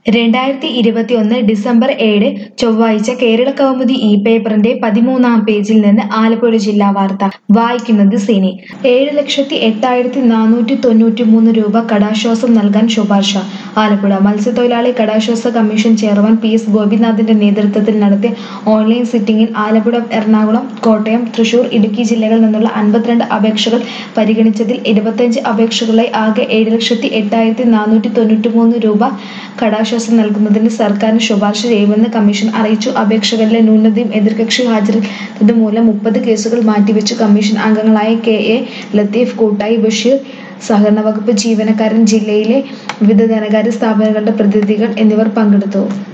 രണ്ടായിരത്തി ഇരുപത്തിയൊന്ന് ഡിസംബർ ഏഴ് ചൊവ്വാഴ്ച കേരള കൗമുദി ഇ പേപ്പറിന്റെ പതിമൂന്നാം പേജിൽ നിന്ന് ആലപ്പുഴ ജില്ലാ വാർത്ത വായിക്കുന്നത് സിനി ഏഴ് ലക്ഷത്തി എട്ടായിരത്തി നാനൂറ്റി തൊണ്ണൂറ്റി മൂന്ന് രൂപ കടാശ്വാസം നൽകാൻ ശുപാർശ ആലപ്പുഴ മത്സ്യത്തൊഴിലാളി കടാശ്വാസ കമ്മീഷൻ ചെയർമാൻ പി എസ് ഗോപിനാഥിന്റെ നേതൃത്വത്തിൽ നടത്തിയ ഓൺലൈൻ സിറ്റിംഗിൽ ആലപ്പുഴ എറണാകുളം കോട്ടയം തൃശൂർ ഇടുക്കി ജില്ലകളിൽ നിന്നുള്ള അൻപത്തിരണ്ട് അപേക്ഷകൾ പരിഗണിച്ചതിൽ ഇരുപത്തഞ്ച് അപേക്ഷകളായി ആകെ ഏഴ് ലക്ഷത്തി എട്ടായിരത്തി നാനൂറ്റി തൊണ്ണൂറ്റി മൂന്ന് രൂപ കടാശ്വാസം നൽകുന്നതിന് സർക്കാരിന് ശുപാർശ ചെയ്യുമെന്ന് കമ്മീഷൻ അറിയിച്ചു അപേക്ഷകളിലെ ന്യൂനതയും എതിർകക്ഷി ഹാജരാത്തത് മൂലം മുപ്പത് കേസുകൾ മാറ്റിവെച്ചു കമ്മീഷൻ അംഗങ്ങളായ കെ എ ലത്തീഫ് കൂട്ടായി ബഷീർ സഹകരണ വകുപ്പ് ജീവനക്കാരൻ ജില്ലയിലെ വിവിധ ധനകാര്യ സ്ഥാപനങ്ങളുടെ പ്രതിനിധികൾ എന്നിവർ പങ്കെടുത്തു